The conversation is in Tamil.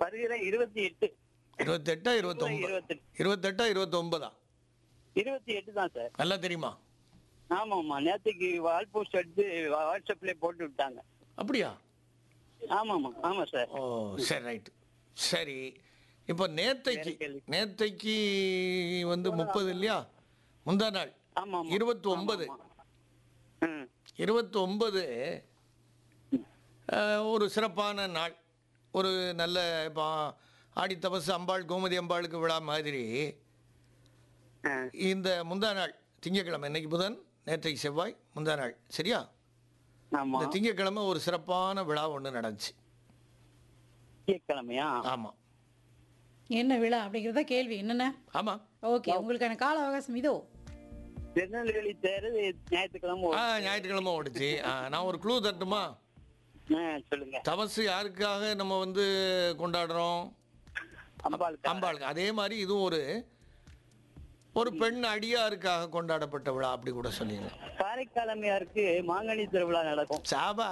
வருகிற இருபத்தி எட்டு இருபத்தெட்டா இருபத்தொம்பது இருபத்தெட்டு இருபத்தெட்டா இருபத்தொம்பதா இருபத்தி எட்டு தான் சார் நல்லா தெரியுமா ஆமா ஆமா நேத்துக்கு வால் போஸ்ட் எடுத்து வாட்ஸ்அப்ல போட்டு விட்டாங்க அப்படியா ஆமாமா ஆமா சார் ஓ சரி ரைட்டு சரி இப்போ நேத்தைக்கு வேற கேள்வி. நேத்தைக்கு வந்து முப்பது இல்லையா முந்தா நாள் ஆமா ஆமா இருபத்தி ஒன்பது ஆமா. ம் இருபத்தி ஒன்பது ஒரு சிறப்பான நாள் ஒரு நல்ல இப்போ ஆடி தபசு அம்பாள் கோமதி அம்பாளுக்கு விழா மாதிரி ஆ, இந்த முந்தா நாள் திங்கக்கிழமை இன்னைக்கு புதன் நேற்றைக்கு செவ்வாய் முந்தா நாள் சரியா ஆமா இந்த திங்கக்கிழமை ஒரு சிறப்பான விழா ஒன்று நடந்துச்சு திங்கட்கிழமையா ஆமாம் என்ன விழா அப்படிங்கிறத கேள்வி என்னென்ன ஆமாம் ஓகே உங்களுக்கான கால அவகாசம் இதோ திருநெல்வேலி தேர் ஞாயிற்றுக்கிழமை ஆ ஓடும். ஞாயிற்றுக்கிழமை ஓடுச்சு ஆ, நான் ஒரு க்ளூ தட்டுமா ஆ, சொல்லுங்க தபசு யாருக்காக நம்ம வந்து கொண்டாடுறோம் அம்பாளுக்கு அம்பாளுக்கு அதே மாதிரி இதுவும் ஒரு ஒரு பெண் அடியாருக்காக கொண்டாடப்பட்ட விழா அப்படி கூட சொல்லிடலாம் காரைக்காலமையாருக்கு மாங்கனி திருவிழா நடக்கும் சாபா